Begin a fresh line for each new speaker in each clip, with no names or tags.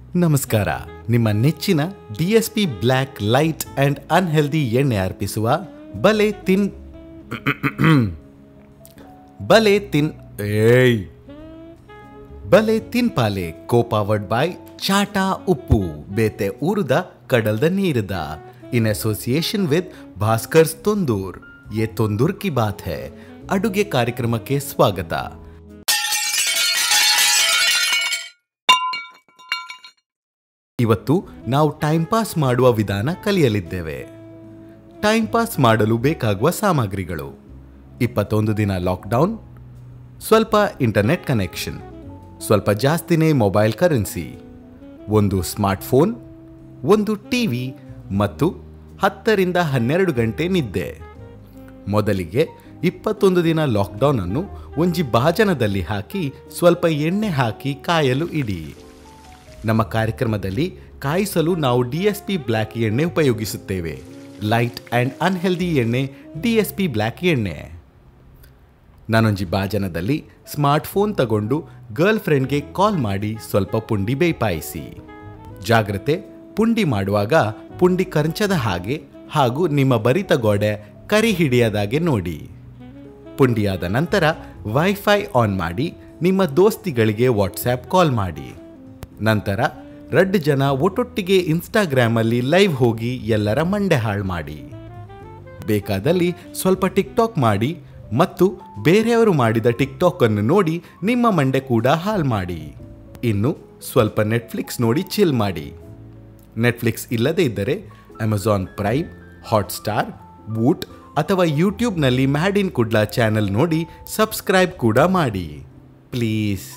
ನಮಸ್ಕಾರ ನಿಮ್ಮ ನೆಚ್ಚಿನ D S P black light and unhealthy ಎಣ್ಣೆ ಅರ್ಪಿಸುವ ಬಲೆ ತಿನ್ ಬಲೆ ತಿನ್ ಏಯ್ ಬಲೆ ತಿನ್ಪಾಲೆ ಕೋ ಪವರ್ಡ್ ಬೈ ಚಾಟಾ ಉಪ್ಪು ಬೇತೆ ಊರುದ ಕಡಲ್ದ ನೀರದ ಇನ್ ಅಸೋಸಿಯೇಷನ್ ವಿತ್ ಭಾಸ್ಕರ್ಸ್ ತೊಂದೂರ್ ಯೇ ತೊಂದೂರ್ ಕಿ ಬಾತ್ ಹೈ ಅಡುಗೆ ಕಾರ್ಯಕ್ರಮಕ್ಕೆ ಸ್ವಾಗತ ಇವತ್ತು ನಾವು ಟೈಮ್ ಪಾಸ್ ಮಾಡುವ ವಿಧಾನ ಕಲಿಯಲಿದ್ದೇವೆ ಟೈಮ್ ಪಾಸ್ ಮಾಡಲು ಬೇಕಾಗುವ ಸಾಮಗ್ರಿಗಳು ಇಪ್ಪತ್ತೊಂದು ದಿನ ಲಾಕ್ಡೌನ್ ಸ್ವಲ್ಪ ಇಂಟರ್ನೆಟ್ ಕನೆಕ್ಷನ್ ಸ್ವಲ್ಪ ಜಾಸ್ತಿನೇ ಮೊಬೈಲ್ ಕರೆನ್ಸಿ ಒಂದು ಸ್ಮಾರ್ಟ್ಫೋನ್ ಒಂದು ಟಿವಿ ಮತ್ತು ಹತ್ತರಿಂದ ಹನ್ನೆರಡು ಗಂಟೆ ನಿದ್ದೆ ಮೊದಲಿಗೆ ಇಪ್ಪತ್ತೊಂದು ದಿನ ಲಾಕ್ಡೌನ್ ಅನ್ನು ಒಂಜಿ ಭಾಜನದಲ್ಲಿ ಹಾಕಿ ಸ್ವಲ್ಪ ಎಣ್ಣೆ ಹಾಕಿ ಕಾಯಲು ಇಡಿ ನಮ್ಮ ಕಾರ್ಯಕ್ರಮದಲ್ಲಿ ಕಾಯಿಸಲು ನಾವು ಡಿ ಎಸ್ ಪಿ ಬ್ಲ್ಯಾಕ್ ಎಣ್ಣೆ ಉಪಯೋಗಿಸುತ್ತೇವೆ ಲೈಟ್ ಆ್ಯಂಡ್ ಅನ್ಹೆಲ್ದಿ ಎಣ್ಣೆ ಡಿ ಎಸ್ ಪಿ ಬ್ಲ್ಯಾಕ್ ಎಣ್ಣೆ ನಾನೊಂಜಿ ಭಾಜನದಲ್ಲಿ ಸ್ಮಾರ್ಟ್ಫೋನ್ ತಗೊಂಡು ಗರ್ಲ್ ಫ್ರೆಂಡ್ಗೆ ಕಾಲ್ ಮಾಡಿ ಸ್ವಲ್ಪ ಪುಂಡಿ ಬೇಯ್ಪಾಯಿಸಿ ಜಾಗ್ರತೆ ಪುಂಡಿ ಮಾಡುವಾಗ ಪುಂಡಿ ಕರ್ಚದ ಹಾಗೆ ಹಾಗೂ ನಿಮ್ಮ ಬರಿತ ಗೋಡೆ ಕರಿ ಹಿಡಿಯದಾಗೆ ನೋಡಿ ಪುಂಡಿಯಾದ ನಂತರ ವೈಫೈ ಆನ್ ಮಾಡಿ ನಿಮ್ಮ ದೋಸ್ತಿಗಳಿಗೆ ವಾಟ್ಸ್ಯಾಪ್ ಕಾಲ್ ಮಾಡಿ ನಂತರ ರಡ್ ಜನ ಒಟ್ಟೊಟ್ಟಿಗೆ ಇನ್ಸ್ಟಾಗ್ರಾಮಲ್ಲಿ ಲೈವ್ ಹೋಗಿ ಎಲ್ಲರ ಮಂಡೆ ಹಾಳು ಮಾಡಿ ಬೇಕಾದಲ್ಲಿ ಸ್ವಲ್ಪ ಟಿಕ್ಟಾಕ್ ಮಾಡಿ ಮತ್ತು ಬೇರೆಯವರು ಮಾಡಿದ ಟಿಕ್ಟಾಕ್ ಅನ್ನು ನೋಡಿ ನಿಮ್ಮ ಮಂಡೆ ಕೂಡ ಹಾಳು ಮಾಡಿ ಇನ್ನು ಸ್ವಲ್ಪ ನೆಟ್ಫ್ಲಿಕ್ಸ್ ನೋಡಿ ಚಿಲ್ ಮಾಡಿ ನೆಟ್ಫ್ಲಿಕ್ಸ್ ಇಲ್ಲದೇ ಇದ್ದರೆ ಅಮೆಜಾನ್ ಪ್ರೈಮ್ ಹಾಟ್ಸ್ಟಾರ್ ಬೂಟ್ ಅಥವಾ ಯೂಟ್ಯೂಬ್ನಲ್ಲಿ ಮ್ಯಾಡ್ ಇನ್ ಕುಡ್ಲಾ ಚಾನೆಲ್ ನೋಡಿ ಸಬ್ಸ್ಕ್ರೈಬ್ ಕೂಡ ಮಾಡಿ ಪ್ಲೀಸ್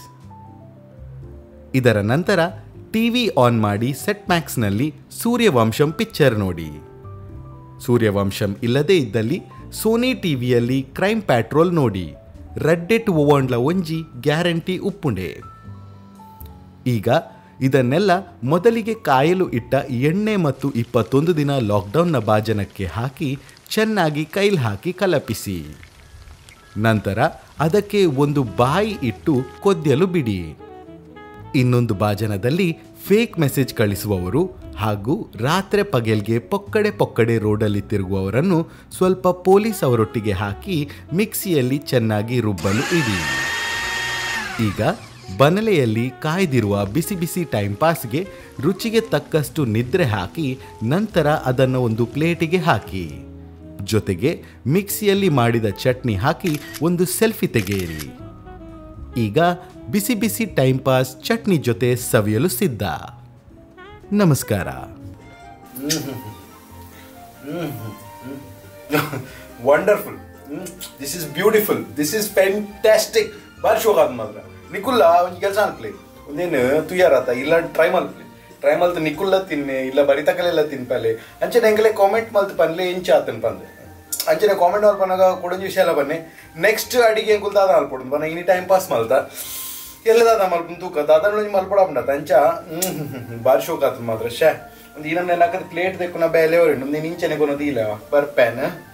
ಇದರ ನಂತರ ಟಿವಿ ಆನ್ ಮಾಡಿ ಸೆಟ್ ಮ್ಯಾಕ್ಸ್ನಲ್ಲಿ ಸೂರ್ಯವಂಶಂ ಪಿಕ್ಚರ್ ನೋಡಿ ಸೂರ್ಯವಂಶಂ ಇಲ್ಲದೇ ಇದ್ದಲ್ಲಿ ಸೋನಿ ಟಿವಿಯಲ್ಲಿ ಕ್ರೈಮ್ ಪ್ಯಾಟ್ರೋಲ್ ನೋಡಿ ರಡ್ಡೆಟ್ ಓವಂಡ್ಲ ಒಂಜಿ ಗ್ಯಾರಂಟಿ ಉಪ್ಪುಂಡೆ ಈಗ ಇದನ್ನೆಲ್ಲ ಮೊದಲಿಗೆ ಕಾಯಲು ಇಟ್ಟ ಎಣ್ಣೆ ಮತ್ತು ಇಪ್ಪತ್ತೊಂದು ದಿನ ಲಾಕ್ಡೌನ್ನ ಭಾಜನಕ್ಕೆ ಹಾಕಿ ಚೆನ್ನಾಗಿ ಕೈಲ್ ಹಾಕಿ ಕಲಪಿಸಿ ನಂತರ ಅದಕ್ಕೆ ಒಂದು ಬಾಯಿ ಇಟ್ಟು ಕೊದ್ಯಲು ಬಿಡಿ ಇನ್ನೊಂದು ಭಾಜನದಲ್ಲಿ ಫೇಕ್ ಮೆಸೇಜ್ ಕಳಿಸುವವರು ಹಾಗೂ ರಾತ್ರಿ ಪಗೆಲ್ಗೆ ಪೊಕ್ಕಡೆ ಪೊಕ್ಕಡೆ ರೋಡಲ್ಲಿ ತಿರುಗುವವರನ್ನು ಸ್ವಲ್ಪ ಪೊಲೀಸ್ ಅವರೊಟ್ಟಿಗೆ ಹಾಕಿ ಮಿಕ್ಸಿಯಲ್ಲಿ ಚೆನ್ನಾಗಿ ರುಬ್ಬಲು ಇಡಿ ಈಗ ಬನಲೆಯಲ್ಲಿ ಕಾಯ್ದಿರುವ ಬಿಸಿ ಬಿಸಿ ಟೈಮ್ ಪಾಸ್ಗೆ ರುಚಿಗೆ ತಕ್ಕಷ್ಟು ನಿದ್ರೆ ಹಾಕಿ ನಂತರ ಅದನ್ನು ಒಂದು ಪ್ಲೇಟಿಗೆ ಹಾಕಿ ಜೊತೆಗೆ ಮಿಕ್ಸಿಯಲ್ಲಿ ಮಾಡಿದ ಚಟ್ನಿ ಹಾಕಿ ಒಂದು ಸೆಲ್ಫಿ ತೆಗೆಯಿರಿ ಈಗ ಬಿಸಿ ಬಿಸಿ ಟೈಮ್ ಪಾಸ್ ಚಟ್ನಿ ಜೊತೆ ಸವಿಯಲು ಸಿದ್ಧ ನಮಸ್ಕಾರ
wonderful this is beautiful this is fantastic ಬಾರಿ ಶೋಕ್ ಆದ್ ಮಾತ್ರ ನಿಕುಲ್ಲ ಒಂಜಿ ಕೆಲಸ ಅನ್ಪ್ಲಿ ಒಂದೇನು ತುಯ್ಯಾರತ ಇಲ್ಲ ಟ್ರೈ ಮಲ್ಪ್ಲಿ ಟ್ರೈ ಮಲ್ತ್ ನಿಕುಲ್ಲ ತಿನ್ನೆ ಇಲ್ಲ ಬರಿತಕಲೆಲ್ಲ ತಿನ್ಪಲೆ ಅಂಚನೆ ಎಂಗಲೆ ಕಾಮೆಂಟ್ ಮಲ್ತ್ ಪನ್ಲೆ ಎಂಚ ಆತನ್ ಪಂದೆ ಅಂಚನೆ ಕಾಮೆಂಟ್ ಮಲ್ಪನಾಗ ಕೊಡೊಂಜಿ ವಿಷಯ ಎಲ್ಲ ಬನ್ನಿ ನೆಕ್ಸ್ಟ್ ಅಡಿಗೆ ಕುಲ್ತಾದ ಅಲ್ಪೊಡು ಬನ್ನ ಇನಿ ಟೈಮ್ ಪಾಸ್ ಮಲ್ತ ಎಲ್ಲದಾದ ಮಲ್ಪನ್ ತೂಕ ದಾದ ಮಲ್ಪಡ ಬಂಡತ ಅಂಚ ಹ್ಮ್ ಬಾರಿ ಶೋಕ್ ಆತನ್ ಮಾತ್ರ ಶೇ ಒಂದು ಇನ್ನೊಂದು ನೆನಕದ ಪ್ಲೇಟ್ ತೆಕ್ಕು ನಾ ಬೇಲೆ ಒಂದು ನೀನು ಇಂಚನೆ ಕೊನೋದು ಇಲ್ಲ ಬರ್ಪೇನ